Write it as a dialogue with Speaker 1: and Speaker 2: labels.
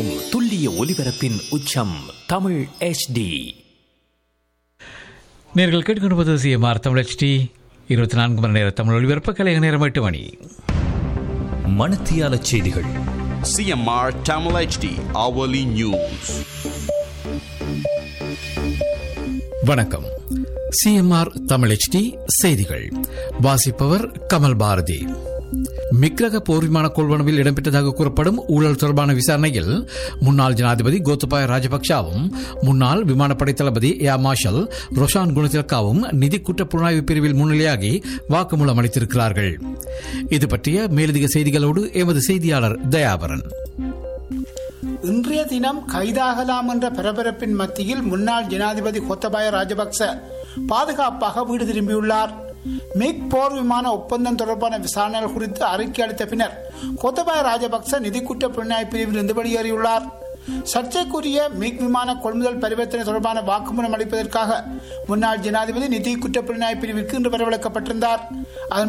Speaker 1: திசையெங்கும் துல்லிய ஒலிபரப்பின் உச்சம் தமிழ் HD
Speaker 2: நேர்கள் கேட்டுக்கொண்டு சிஎம்ஆர் தமிழ் ஹெச்டி இருபத்தி நான்கு மணி நேர தமிழ் ஒளிபரப்பு கலைய நேரம் எட்டு மணி
Speaker 1: மணத்தியால செய்திகள்
Speaker 3: CMR Tamil HD hourly news.
Speaker 4: வணக்கம் சிஎம்ஆர் தமிழ் ஹெச்டி செய்திகள் வாசிப்பவர் கமல் பாரதி மிக்ரக போர் விமான கொள்வனவில் இடம்பெற்றதாக கூறப்படும் ஊழல் தொடர்பான விசாரணையில் முன்னாள் ஜனாதிபதி கோத்தபாய ராஜபக்சாவும் முன்னாள் விமானப்படை தளபதி ஏர் மார்ஷல் ரொஷான் குணத்திலக்காவும் நிதி குற்ற புலனாய்வு பிரிவில் முன்னிலையாகி வாக்குமூலம் அளித்திருக்கிறார்கள் இது பற்றிய மேலதிக செய்திகளோடு எமது செய்தியாளர் தயாபரன்
Speaker 5: இன்றைய தினம் கைதாகலாம் என்ற பரபரப்பின் மத்தியில் முன்னாள் ஜனாதிபதி கோத்தபாய ராஜபக்ச பாதுகாப்பாக வீடு திரும்பியுள்ளார் மிக் போர் விமான ஒப்பந்தம் தொடர்பான விசாரணைகள் குறித்து அறிக்கை அளித்த பின்னர் கோத்தபாய ராஜபக்ச நிதி குற்ற புலனாய்வு பிரிவில் இருந்து வெளியேறியுள்ளார் சர்ச்சைக்குரிய மிக் விமான கொள்முதல் பரிவர்த்தனை தொடர்பான வாக்குமூலம் அளிப்பதற்காக முன்னாள் ஜனாதிபதி நிதி குற்ற புலனாய்வு பிரிவிற்கு இன்று வரவழைக்கப்பட்டிருந்தார் அதன்